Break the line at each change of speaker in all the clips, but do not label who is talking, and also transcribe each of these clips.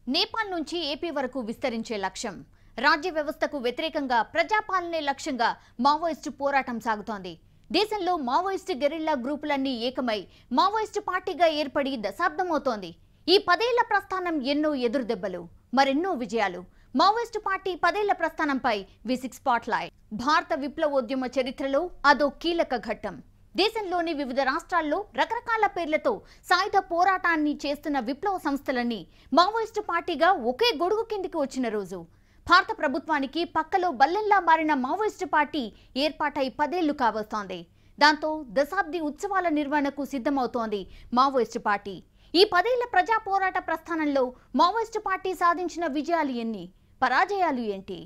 నేపాల్ నుంచి ఏపీ వరకు విస్తరించే లక్ష్యం రాజ్య వ్యవస్థకు వ్యతిరేకంగా ప్రజాపాలనే లక్ష్యంగా మావోయిస్టు పోరాటం సాగుతోంది దేశంలో మావోయిస్టు గెరిల్లా గ్రూపులన్నీ ఏకమై మావోయిస్టు పార్టీగా ఏర్పడి దశాబ్దమవుతోంది ఈ పదేళ్ల ప్రస్థానం ఎన్నో ఎదురుదెబ్బలు మరెన్నో విజయాలు మావోయిస్టు పార్టీ పదేళ్ల ప్రస్థానంపై వి సిక్స్ స్పాట్లైట్ భారత విప్లవోద్యమ చరిత్రలో అదో కీలక ఘట్టం దేశంలోని వివిధ రాష్ట్రాల్లో రకరకాల పేర్లతో సాయుధ పోరాటాన్ని చేస్తున్న విప్లవ సంస్థలన్నీ మావోయిస్టు పార్టీగా ఒకే గొడుగు కిందికి వచ్చిన రోజు భారత ప్రభుత్వానికి పక్కలో బల్లెంలా మారిన మావోయిస్టు పార్టీ ఏర్పాటై పదేళ్లు కావస్తోంది దాంతో దశాబ్ది ఉత్సవాల నిర్వహణకు సిద్ధమవుతోంది మావోయిస్టు పార్టీ ఈ పదేళ్ల ప్రజా పోరాట ప్రస్థానంలో మావోయిస్టు పార్టీ సాధించిన విజయాలు ఎన్ని పరాజయాలు ఏంటి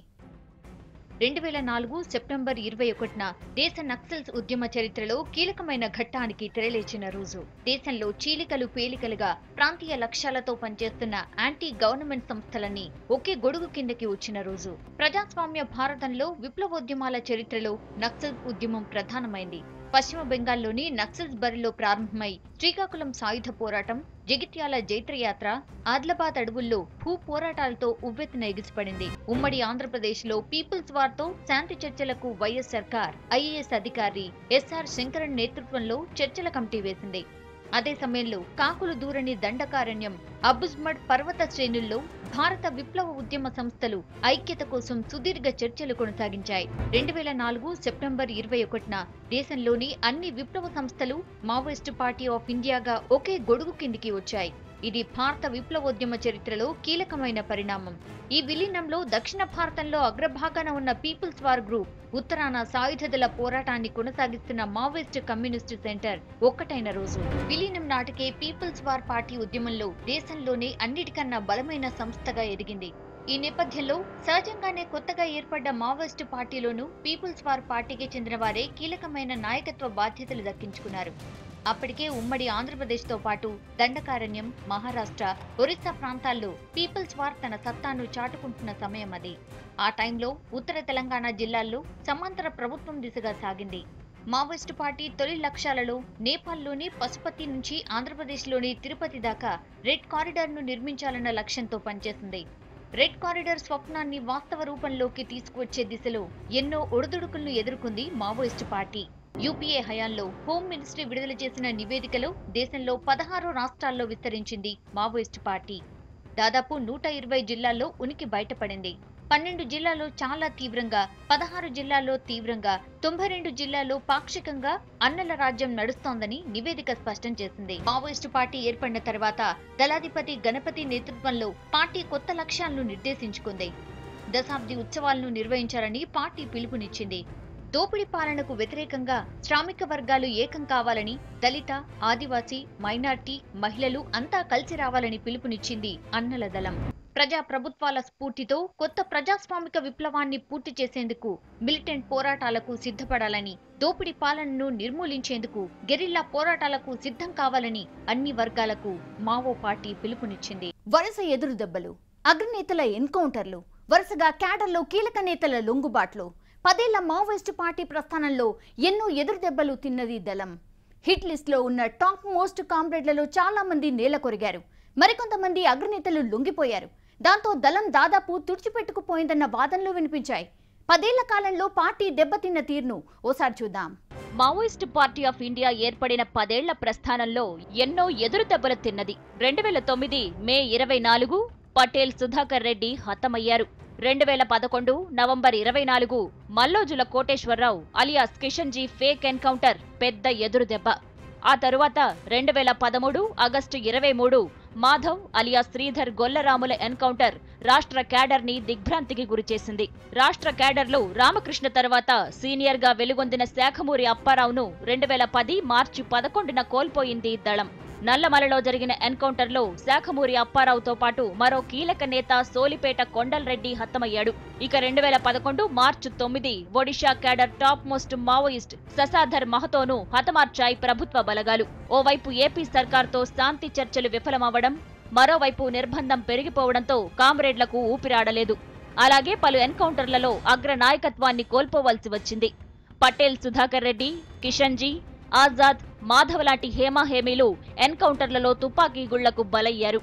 రెండు వేల నాలుగు సెప్టెంబర్ ఇరవై ఒకటిన దేశ నక్సల్స్ ఉద్యమ చరిత్రలో కీలకమైన ఘట్టానికి తెరలేచిన రోజు దేశంలో చీలికలు పేలికలుగా ప్రాంతీయ లక్ష్యాలతో పనిచేస్తున్న యాంటీ గవర్నమెంట్ సంస్థలన్నీ ఒకే గొడుగు కిందకి వచ్చిన రోజు ప్రజాస్వామ్య భారతంలో విప్లవోద్యమాల చరిత్రలో నక్సల్స్ ఉద్యమం ప్రధానమైంది పశ్చిమ బెంగాల్లోని నక్సల్స్ బరిలో ప్రారంభమై శ్రీకాకుళం సాయుధ పోరాటం జగిత్యాల జైత్రయాత్ర ఆదిలాబాద్ అడవుల్లో భూ పోరాటాలతో ఉవ్వెత్తున ఎగిసిపడింది ఉమ్మడి ఆంధ్రప్రదేశ్ లో పీపుల్స్ వార్ తో శాంతి చర్చలకు వైఎస్ సర్కార్ ఐఏఎస్ అధికారి ఎస్ఆర్ శంకరన్ నేతృత్వంలో చర్చల కమిటీ వేసింది అదే సమయంలో కాకులు దూరని దండకారణ్యం అబుజ్మడ్ పర్వత శ్రేణుల్లో భారత విప్లవ ఉద్యమ సంస్థలు ఐక్యత కోసం సుదీర్ఘ చర్చలు కొనసాగించాయి రెండు వేల నాలుగు సెప్టెంబర్ ఇరవై ఒకటిన దేశంలోని అన్ని విప్లవ సంస్థలు మావోయిస్టు పార్టీ ఆఫ్ ఇండియాగా ఒకే గొడుగు కిందికి వచ్చాయి ఇది భారత విప్లవోద్యమ చరిత్రలో కీలకమైన పరిణామం ఈ విలీనంలో దక్షిణ భారతంలో అగ్రభాగాన ఉన్న పీపుల్స్ వార్ గ్రూప్ ఉత్తరాన సాయుధదళ పోరాటాన్ని కొనసాగిస్తున్న మావోయిస్టు కమ్యూనిస్టు సెంటర్ ఒక్కటైన రోజు విలీనం నాటికే పీపుల్స్ వార్ పార్టీ ఉద్యమంలో దేశంలోనే అన్నిటికన్నా బలమైన సంస్థగా ఎదిగింది ఈ నేపథ్యంలో సహజంగానే కొత్తగా ఏర్పడ్డ మావోయిస్టు పార్టీలోనూ పీపుల్స్ వార్ పార్టీకి చెందిన వారే కీలకమైన నాయకత్వ బాధ్యతలు దక్కించుకున్నారు అప్పటికే ఉమ్మడి ఆంధ్రప్రదేశ్తో పాటు దండకారణ్యం మహారాష్ట్ర ఒరిస్సా ప్రాంతాల్లో పీపుల్స్ వార్ తన సత్తాను చాటుకుంటున్న సమయం అది ఆ టైంలో ఉత్తర తెలంగాణ జిల్లాల్లో సమాంతర ప్రభుత్వం దిశగా సాగింది మావోయిస్టు పార్టీ తొలి లక్ష్యాలలో నేపాల్లోని పశుపతి నుంచి ఆంధ్రప్రదేశ్లోని తిరుపతి దాకా రెడ్ కారిడార్ను నిర్మించాలన్న లక్ష్యంతో పనిచేసింది రెడ్ కారిడార్ స్వప్నాన్ని వాస్తవ రూపంలోకి తీసుకువచ్చే దిశలో ఎన్నో ఒడిదుడుకులను ఎదుర్కొంది మావోయిస్టు పార్టీ యూపీఏ హయాంలో హోం మినిస్ట్రీ విడుదల చేసిన నివేదికలో దేశంలో పదహారు రాష్ట్రాల్లో విస్తరించింది మావోయిస్టు పార్టీ దాదాపు నూట ఇరవై జిల్లాల్లో ఉనికి బయటపడింది పన్నెండు జిల్లాల్లో చాలా తీవ్రంగా పదహారు జిల్లాల్లో తీవ్రంగా తొంభై రెండు జిల్లాల్లో పాక్షికంగా అన్నల రాజ్యం నడుస్తోందని నివేదిక స్పష్టం చేసింది మావోయిస్టు పార్టీ ఏర్పడిన తర్వాత దళాధిపతి గణపతి నేతృత్వంలో పార్టీ కొత్త లక్ష్యాలను నిర్దేశించుకుంది దశాబ్ది ఉత్సవాలను నిర్వహించాలని పార్టీ పిలుపునిచ్చింది దోపిడీ పాలనకు వ్యతిరేకంగా శ్రామిక వర్గాలు ఏకం కావాలని దళిత ఆదివాసీ మైనార్టీ మహిళలు అంతా కలిసి రావాలని పిలుపునిచ్చింది అన్నల దళం ప్రజా ప్రభుత్వాల స్ఫూర్తితో కొత్త ప్రజాస్వామిక విప్లవాన్ని పూర్తి చేసేందుకు మిలిటెంట్ పోరాటాలకు సిద్ధపడాలని దోపిడీ పాలనను నిర్మూలించేందుకు గెరిల్లా పోరాటాలకు సిద్ధం కావాలని అన్ని వర్గాలకు మావో పార్టీ పిలుపునిచ్చింది వరుస ఎదురు దెబ్బలు అగ్రనేతల ఎన్కౌంటర్లు వరుసగా క్యాడర్లో కీలక నేతల లొంగుబాట్లు పదేళ్ల మావోయిస్టు పార్టీ ప్రస్థానంలో ఎన్నో ఎదురు దెబ్బలు తిన్నది దళం హిట్ లిస్ట్లో ఉన్న టాప్ మోస్ట్ కామ్రేడ్లలో చాలా మంది నేల కొరిగారు మరికొంతమంది అగ్రనేతలు లొంగిపోయారు దాంతో దళం దాదాపు తుడిచిపెట్టుకుపోయిందన్న వాదనలు వినిపించాయి పదేళ్ల కాలంలో పార్టీ దెబ్బతిన్న తీరును ఓసారి చూద్దాం
మావోయిస్టు పార్టీ ఆఫ్ ఇండియా ఏర్పడిన పదేళ్ల ప్రస్థానంలో ఎన్నో ఎదురు దెబ్బలు తిన్నది రెండు వేల తొమ్మిది మే ఇరవై నాలుగు పటేల్ సుధాకర్ రెడ్డి హతమయ్యారు రెండు వేల పదకొండు నవంబర్ ఇరవై నాలుగు Mallojula Koteswararao alias Kishan ji fake encounter పెద్ద ఎదురు దెబ్బ ఆ తరువాత రెండు వేల పదమూడు ఆగస్టు ఇరవై మూడు మాధవ్ అలియా శ్రీధర్ గొల్లరాముల ఎన్కౌంటర్ రాష్ట్ర క్యాడర్ ని దిగ్భ్రాంతికి గురిచేసింది రాష్ట్ర క్యాడర్లో రామకృష్ణ తర్వాత సీనియర్ గా వెలుగొందిన శాఖమూరి అప్పారావును రెండు వేల పది మార్చి పదకొండున కోల్పోయింది దళం నల్లమలలో జరిగిన ఎన్కౌంటర్లో శాఖమూరి అప్పారావుతో పాటు మరో కీలక నేత సోలిపేట కొండల్రెడ్డి హతమయ్యాడు ఇక రెండు వేల పదకొండు మార్చి తొమ్మిది Odisha cadre top most Maoist Sasadhar మహతోను హతమార్చాయి ప్రభుత్వ బలగాలు ఓవైపు ఏపీ సర్కార్తో శాంతి చర్చలు విఫలమవ్వడం మరోవైపు నిర్బంధం పెరిగిపోవడంతో కామ్రేడ్లకు ఊపిరాడలేదు అలాగే పలు ఎన్కౌంటర్లలో అగ్ర నాయకత్వాన్ని కోల్పోవలసి వచ్చింది పటేల్ సుధాకర్ రెడ్డి కిషన్ జీ ఆజాద్ మాధవ్ లాంటి హేమాహేమీలు ఎన్కౌంటర్లలో తుపాకీ గుళ్లకు బలయ్యారు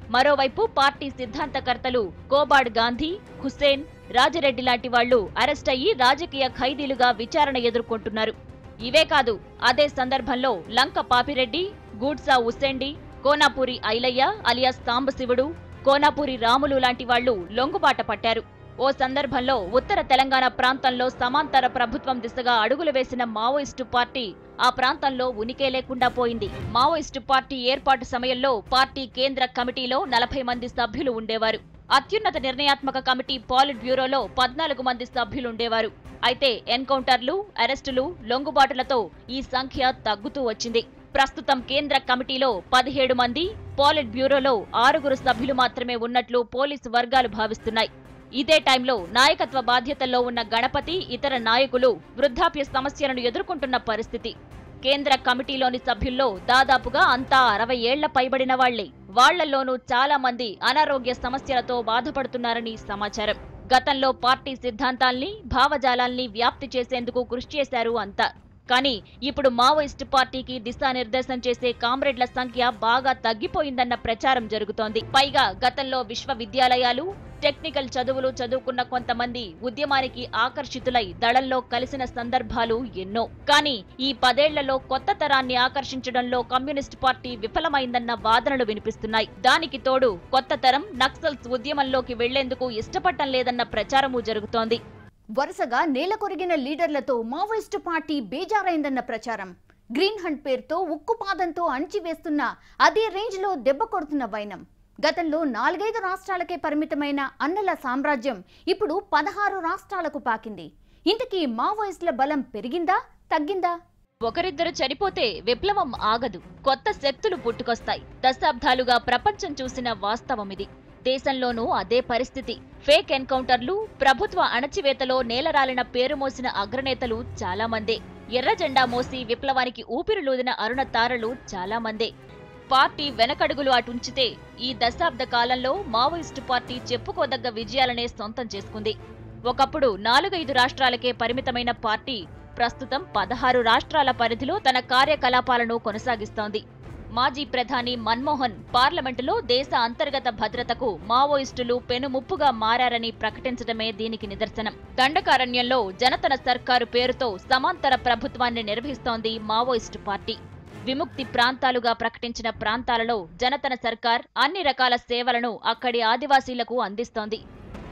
మరోవైపు పార్టీ సిద్ధాంతకర్తలు కోబాడ్ గాంధీ హుస్సేన్ రాజిరెడ్డి లాంటి వాళ్లు అరెస్ట్ అయ్యి రాజకీయ ఖైదీలుగా విచారణ ఎదుర్కొంటున్నారు ఇవే కాదు అదే సందర్భంలో లంక పాపిరెడ్డి గూడ్సా ఉస్సెండి కోనాపూరి ఐలయ్య అలియాస్ సాంబశివుడు కోనాపూరి రాములు లాంటి వాళ్లు లొంగుబాట పట్టారు ఓ సందర్భంలో ఉత్తర తెలంగాణ ప్రాంతంలో సమాంతర ప్రభుత్వం దిశగా అడుగులు వేసిన మావోయిస్టు పార్టీ ఆ ప్రాంతంలో ఉనికే లేకుండా పోయింది మావోయిస్టు పార్టీ ఏర్పాటు సమయంలో పార్టీ కేంద్ర కమిటీలో నలభై మంది సభ్యులు ఉండేవారు అత్యున్నత నిర్ణయాత్మక కమిటీ పాలిట్ బ్యూరోలో పద్నాలుగు మంది సభ్యులుండేవారు అయితే ఎన్కౌంటర్లు అరెస్టులు లొంగుబాటులతో ఈ సంఖ్య తగ్గుతూ వచ్చింది ప్రస్తుతం కేంద్ర కమిటీలో పదిహేడు మంది పాలిట్ బ్యూరోలో ఆరుగురు సభ్యులు మాత్రమే ఉన్నట్లు పోలీసు వర్గాలు భావిస్తున్నాయి ఇదే టైంలో నాయకత్వ బాధ్యతల్లో ఉన్న గణపతి ఇతర నాయకులు వృద్ధాప్య సమస్యలను ఎదుర్కొంటున్న పరిస్థితి కేంద్ర కమిటీలోని సభ్యుల్లో దాదాపుగా అంతా అరవై ఏళ్ల పైబడిన వాళ్లే వాళ్లలోనూ చాలా మంది అనారోగ్య సమస్యలతో బాధపడుతున్నారని సమాచారం గతంలో పార్టీ సిద్ధాంతాల్ని భావజాలాల్ని వ్యాప్తి చేసేందుకు కృషి చేశారు అంతా కానీ ఇప్పుడు మావోయిస్టు పార్టీకి దిశానిర్దేశం చేసే కామ్రేడ్ల సంఖ్య బాగా తగ్గిపోయిందన్న ప్రచారం జరుగుతోంది పైగా గతంలో విశ్వవిద్యాలయాలు టెక్నికల్ చదువులు చదువుకున్న కొంతమంది ఉద్యమానికి ఆకర్షితులై దళంలో కలిసిన సందర్భాలు ఎన్నో కానీ ఈ పదేళ్లలో కొత్త తరాన్ని ఆకర్షించడంలో కమ్యూనిస్ట్ పార్టీ విఫలమైందన్న వాదనలు వినిపిస్తున్నాయి దానికి తోడు కొత్త తరం నక్సల్స్ ఉద్యమంలోకి వెళ్లేందుకు ఇష్టపడటం లేదన్న ప్రచారమూ జరుగుతోంది
వరుసగా నేల కొరిగిన లీడర్లతో మావోయిస్టు పార్టీ బేజారైందన్న ప్రచారం గ్రీన్ హంట్ పేరుతో ఉక్కుపాదంతో అణిచివేస్తున్న అదే రేంజ్లో దెబ్బ కొడుతున్న వైనం గతంలో నాలుగైదు రాష్ట్రాలకే పరిమితమైన అన్నల సామ్రాజ్యం ఇప్పుడు పదహారు రాష్ట్రాలకు పాకింది ఇంతకీ మావోయిస్టుల బలం పెరిగిందా తగ్గిందా
ఒకరిద్దరు చనిపోతే విప్లవం ఆగదు కొత్త శక్తులు పుట్టుకొస్తాయి దశాబ్దాలుగా ప్రపంచం చూసిన వాస్తవం ఇది దేశంలోనూ అదే పరిస్థితి ఫేక్ ఎన్కౌంటర్లు ప్రభుత్వ అణచివేతలో నేలరాలిన పేరు మోసిన అగ్రనేతలు చాలా మందే ఎర్ర జెండా మోసి విప్లవానికి ఊపిరిలూదిన అరుణ తారలు చాలా మందే పార్టీ వెనకడుగులు అటుంచితే ఈ దశాబ్ద కాలంలో మావోయిస్టు పార్టీ చెప్పుకోదగ్గ విజయాలనే సొంతం చేసుకుంది ఒకప్పుడు నాలుగైదు రాష్ట్రాలకే పరిమితమైన పార్టీ ప్రస్తుతం పదహారు రాష్ట్రాల పరిధిలో తన కార్యకలాపాలను కొనసాగిస్తోంది మాజీ ప్రధాని మన్మోహన్ పార్లమెంటులో దేశ అంతర్గత భద్రతకు మావోయిస్టులు పెనుముప్పుగా మారారని ప్రకటించడమే దీనికి నిదర్శనం దండకారణ్యంలో జనతన సర్కారు పేరుతో సమాంతర ప్రభుత్వాన్ని నిర్వహిస్తోంది మావోయిస్టు పార్టీ విముక్తి ప్రాంతాలుగా ప్రకటించిన ప్రాంతాలలో జనతన సర్కార్ అన్ని రకాల సేవలను అక్కడి ఆదివాసీలకు అందిస్తోంది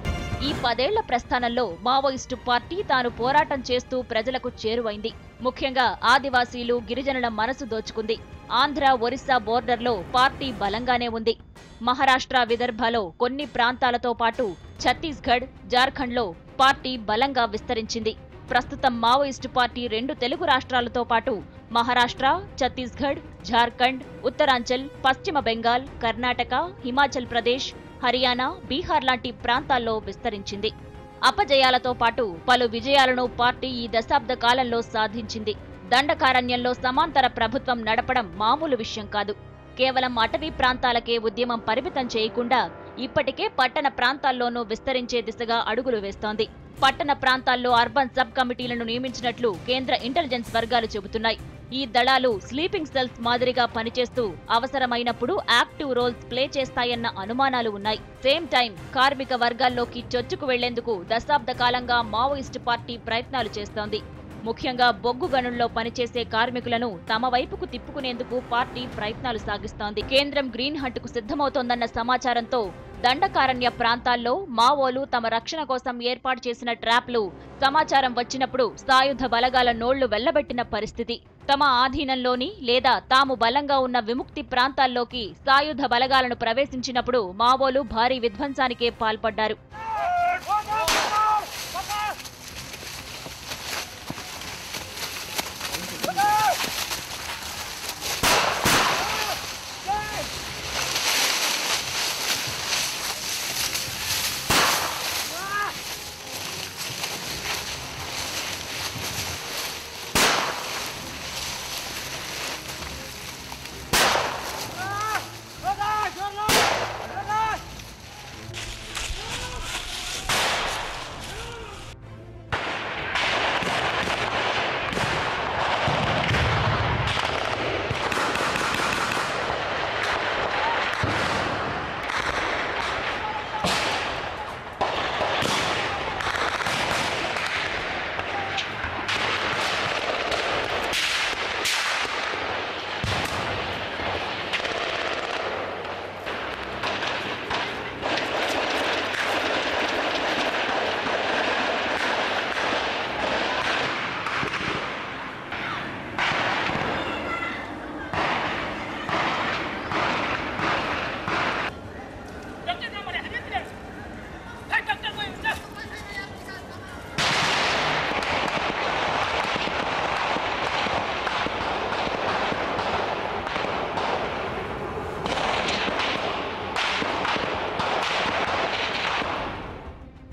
ఈ పదేళ్ల ప్రస్థానంలో మావోయిస్టు పార్టీ తాను పోరాటం చేస్తూ ప్రజలకు చేరువైంది ముఖ్యంగా ఆదివాసీలు గిరిజనుల మనసు దోచుకుంది ఆంధ్ర ఒరిస్సా బోర్డర్లో పార్టీ బలంగానే ఉంది మహారాష్ట్ర విదర్భలో కొన్ని ప్రాంతాలతో పాటు ఛత్తీస్గఢ్ జార్ఖండ్లో పార్టీ బలంగా విస్తరించింది ప్రస్తుతం మావోయిస్టు పార్టీ రెండు తెలుగు రాష్ట్రాలతో పాటు మహారాష్ట్ర ఛత్తీస్గఢ్ జార్ఖండ్ ఉత్తరాంచల్ పశ్చిమ బెంగాల్ కర్ణాటక హిమాచల్ ప్రదేశ్ హర్యానా బీహార్ లాంటి ప్రాంతాల్లో విస్తరించింది అపజయాలతో పాటు పలు విజయాలను పార్టీ ఈ దశాబ్ద కాలంలో సాధించింది దండకారణ్యంలో సమాంతర ప్రభుత్వం నడపడం మామూలు విషయం కాదు కేవలం అటవీ ప్రాంతాలకే ఉద్యమం పరిమితం చేయకుండా ఇప్పటికే పట్టణ ప్రాంతాల్లోనూ విస్తరించే దిశగా అడుగులు వేస్తోంది పట్టణ ప్రాంతాల్లో అర్బన్ సబ్ కమిటీలను నియమించినట్లు కేంద్ర ఇంటెలిజెన్స్ వర్గాలు చెబుతున్నాయి ఈ దళాలు స్లీపింగ్ సెల్స్ మాదిరిగా పనిచేస్తూ అవసరమైనప్పుడు యాక్టివ్ రోల్స్ ప్లే చేస్తాయన్న అనుమానాలు ఉన్నాయి సేమ్ టైం కార్మిక వర్గాల్లోకి చొచ్చుకు వెళ్లేందుకు దశాబ్ద కాలంగా మావోయిస్టు పార్టీ ప్రయత్నాలు చేస్తోంది ముఖ్యంగా బొగ్గు గనుల్లో పనిచేసే కార్మికులను తమ వైపుకు తిప్పుకునేందుకు పార్టీ ప్రయత్నాలు సాగిస్తోంది కేంద్రం గ్రీన్ హంట్ కు సిద్ధమవుతోందన్న సమాచారంతో దండకారణ్య ప్రాంతాల్లో మావోలు తమ రక్షణ కోసం ఏర్పాటు చేసిన ట్రాప్లు సమాచారం వచ్చినప్పుడు సాయుధ బలగాల నోళ్లు వెళ్లబెట్టిన పరిస్థితి తమ ఆధీనంలోని లేదా తాము బలంగా ఉన్న విముక్తి ప్రాంతాల్లోకి సాయుధ బలగాలను ప్రవేశించినప్పుడు మావోలు భారీ విధ్వంసానికే పాల్పడ్డారు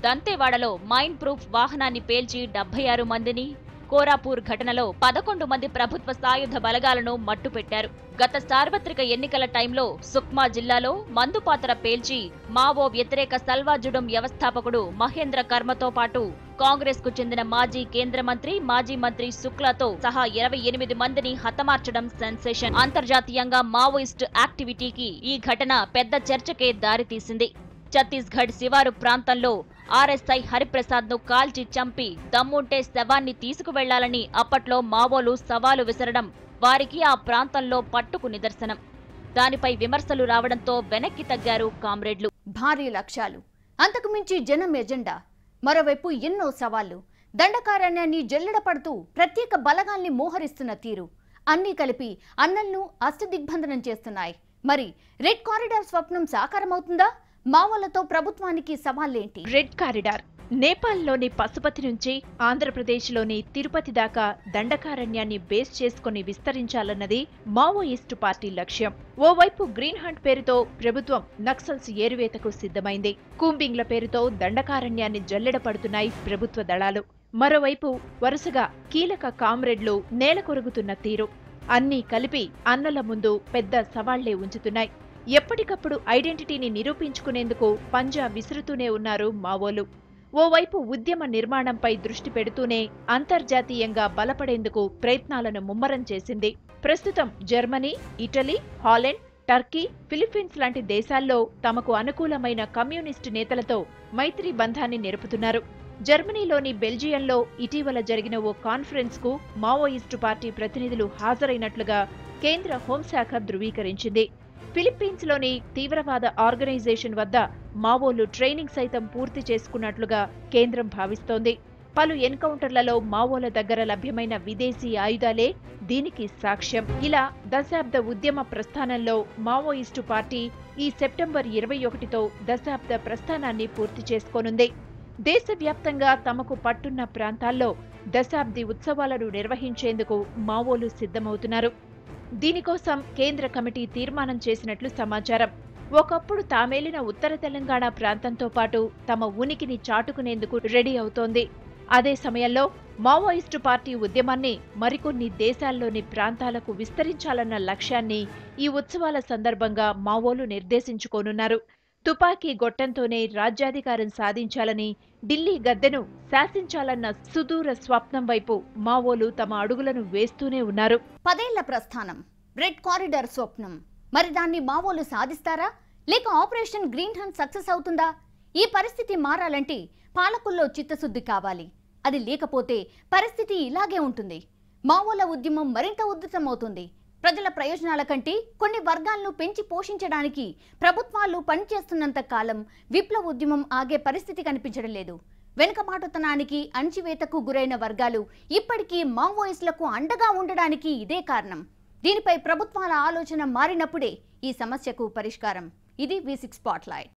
దంతేవాడలో మైండ్ ప్రూఫ్ వాహనాన్ని పేల్చి డెబ్బై ఆరు మందిని కోరాపూర్ ఘటనలో పదకొండు మంది ప్రభుత్వ సాయుధ బలగాలను మట్టుపెట్టారు గత సార్వత్రిక ఎన్నికల టైంలో సుక్మా జిల్లాలో మందుపాత్ర పేల్చి మావో వ్యతిరేక సల్వాజుడం వ్యవస్థాపకుడు మహేంద్ర కర్మతో పాటు కాంగ్రెస్ కు చెందిన మాజీ కేంద్ర మంత్రి మాజీ మంత్రి శుక్లాతో సహా ఇరవై ఎనిమిది మందిని హతమార్చడం సెన్సేషన్ అంతర్జాతీయంగా మావోయిస్ట్ యాక్టివిటీకి ఈ ఘటన పెద్ద చర్చకే దారితీసింది ఛత్తీస్గఢ్ శివారు ప్రాంతంలో ఆర్ఎస్ఐ హరిప్రసాద్ ను కాల్చి చంపి దమ్ముంటే శవాన్ని తీసుకువెళ్లాలని అప్పట్లో మావోలు సవాలు విసరడం వారికి ఆ ప్రాంతంలో పట్టుకు నిదర్శనం దానిపై విమర్శలు రావడంతో వెనక్కి తగ్గారు కామ్రేడ్లు
భారీ లక్ష్యాలు అంతకు మించి జనం ఎజెండా మరోవైపు ఎన్నో సవాళ్లు దండకారణ్యాన్ని జల్లెడపడుతూ ప్రత్యేక బలగాల్ని మోహరిస్తున్న తీరు అన్నీ కలిపి అన్నల్ను అష్టదిగ్బంధనం చేస్తున్నాయి మరి రెడ్ కారిడార్ స్వప్నం సాకారమవుతుందా మావోలతో ప్రభుత్వానికి సవాళ్లేంటి
రెడ్ కారిడార్ నేపాల్లోని పశుపతి నుంచి ఆంధ్రప్రదేశ్లోని తిరుపతి దాకా దండకారణ్యాన్ని బేస్ చేసుకుని విస్తరించాలన్నది మావోయిస్టు పార్టీ లక్ష్యం ఓవైపు గ్రీన్ హంట్ పేరుతో ప్రభుత్వం నక్సల్స్ ఏరువేతకు సిద్ధమైంది కూంబింగ్ల పేరుతో దండకారణ్యాన్ని జల్లెడపడుతున్నాయి ప్రభుత్వ దళాలు మరోవైపు వరుసగా కీలక కామ్రేడ్లు నేలకొరుగుతున్న తీరు అన్నీ కలిపి అన్నల ముందు పెద్ద సవాళ్లే ఉంచుతున్నాయి ఎప్పటికప్పుడు ఐడెంటిటీని నిరూపించుకునేందుకు పంజా విసురుతూనే ఉన్నారు మావోలు ఓవైపు ఉద్యమ నిర్మాణంపై దృష్టి పెడుతూనే అంతర్జాతీయంగా బలపడేందుకు ప్రయత్నాలను ముమ్మరం చేసింది ప్రస్తుతం Germany Italy Holland Turkey Philippines లాంటి దేశాల్లో తమకు అనుకూలమైన కమ్యూనిస్టు నేతలతో మైత్రి బంధాన్ని నెరుపుతున్నారు జర్మనీలోని బెల్జియంలో ఇటీవల జరిగిన ఓ కాన్ఫరెన్స్ కు మావోయిస్టు పార్టీ ప్రతినిధులు హాజరైనట్లుగా కేంద్ర హోంశాఖ ధృవీకరించింది ఫిలిప్పీన్స్లోని తీవ్రవాద ఆర్గనైజేషన్ వద్ద మావోలు ట్రైనింగ్ సైతం పూర్తి చేసుకున్నట్లుగా కేంద్రం భావిస్తోంది పలు ఎన్కౌంటర్లలో మావోల దగ్గర లభ్యమైన విదేశీ ఆయుధాలే దీనికి సాక్ష్యం ఇలా దశాబ్ద ఉద్యమ ప్రస్థానంలో మావోయిస్టు పార్టీ ఈ సెప్టెంబర్ ఇరవై ఒకటితో దశాబ్ద ప్రస్థానాన్ని పూర్తి చేసుకోనుంది దేశవ్యాప్తంగా తమకు పట్టున్న ప్రాంతాల్లో దశాబ్ది ఉత్సవాలను నిర్వహించేందుకు మావోలు సిద్ధమవుతున్నారు దీనికోసం కేంద్ర కమిటీ తీర్మానం చేసినట్లు సమాచారం ఒకప్పుడు తామేలిన ఉత్తర తెలంగాణ ప్రాంతంతో పాటు తమ ఉనికిని చాటుకునేందుకు రెడీ అవుతోంది అదే సమయంలో మావోయిస్టు పార్టీ ఉద్యమాన్ని మరికొన్ని దేశాల్లోని ప్రాంతాలకు విస్తరించాలన్న లక్ష్యాన్ని ఈ ఉత్సవాల సందర్భంగా మావోలు నిర్దేశించుకోనున్నారు తుపాకీ గొట్టంతోనే రాజ్యాధికారం సాధించాలని ఢిల్లీ గద్దెను శాసించాలన్న సుదూర స్వప్నం వైపు మావోలు తమ అడుగులను వేస్తూనే ఉన్నారు
పదేళ్ల ప్రస్థానం రెడ్ కారిడార్ స్వప్నం మరి దాన్ని మావోలు సాధిస్తారా లేక ఆపరేషన్ గ్రీన్ హంట్ సక్సెస్ అవుతుందా ఈ పరిస్థితి మారాలంటే పాలకుల్లో చిత్తశుద్ధి కావాలి అది లేకపోతే పరిస్థితి ఇలాగే ఉంటుంది మావోల ఉద్యమం మరింత ఉధృతమవుతుంది ప్రజల ప్రయోజనాల కంటే కొన్ని వర్గాలను పెంచి పోషించడానికి ప్రభుత్వాలు పనిచేస్తున్నంత కాలం విప్లవ ఉద్యమం ఆగే పరిస్థితి కనిపించడం లేదు వెనుకబాటుతనానికి అణచివేతకు గురైన వర్గాలు ఇప్పటికీ మావోయిస్టులకు అండగా ఉండడానికి ఇదే కారణం దీనిపై ప్రభుత్వాల ఆలోచన మారినప్పుడే ఈ సమస్యకు పరిష్కారం ఇది వి సిక్స్ స్పాట్లైట్